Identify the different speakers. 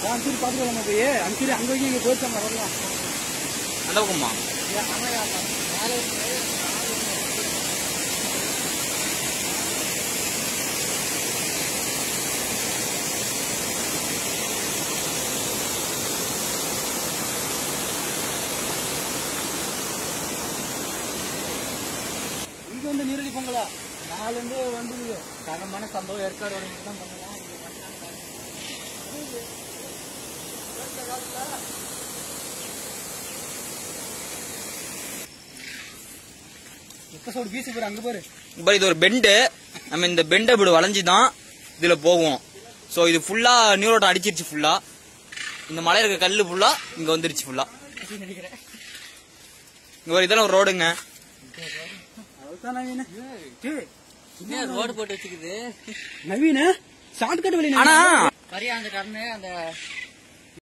Speaker 1: அஞ்சூரி பாத்துட்டு நம்ம போய் அஞ்சூரி அங்க போய் இங்க போயிட்டு வரலாம்
Speaker 2: அந்த பக்கமா
Speaker 1: இங்க வந்து நீரடி பொங்கலா நாலு வந்து வந்து தரமான சம்பவம் ஏற்காடு தான் பண்ணலாம் இங்க பண்ணலாம். எப்ப சோடு வீசு பாரு அங்க பாரு
Speaker 2: இப்போ இது ஒரு பெண்டு நம்ம இந்த பெண்டை இப்படி வளைஞ்சு தான் இதுல போவோம் ஸோ இது ஃபுல்லா நீரோட்டம் அடிச்சிருச்சு ஃபுல்லா இந்த மலை இருக்க கல்லு ஃபுல்லா இங்க வந்துருச்சு ஃபுல்லா
Speaker 1: அப்படின்னு நினைக்கிறேன்
Speaker 2: இங்க ஒரு இதெல்லாம் ஒரு ரோடுங்க
Speaker 1: அதுதான் நவீன
Speaker 3: ரோடு போட்டு வச்சுக்குது
Speaker 1: நவீன ஷார்ட்கட் வழி
Speaker 2: ஆனா
Speaker 3: பரியா அந்த கண்ணு அந்த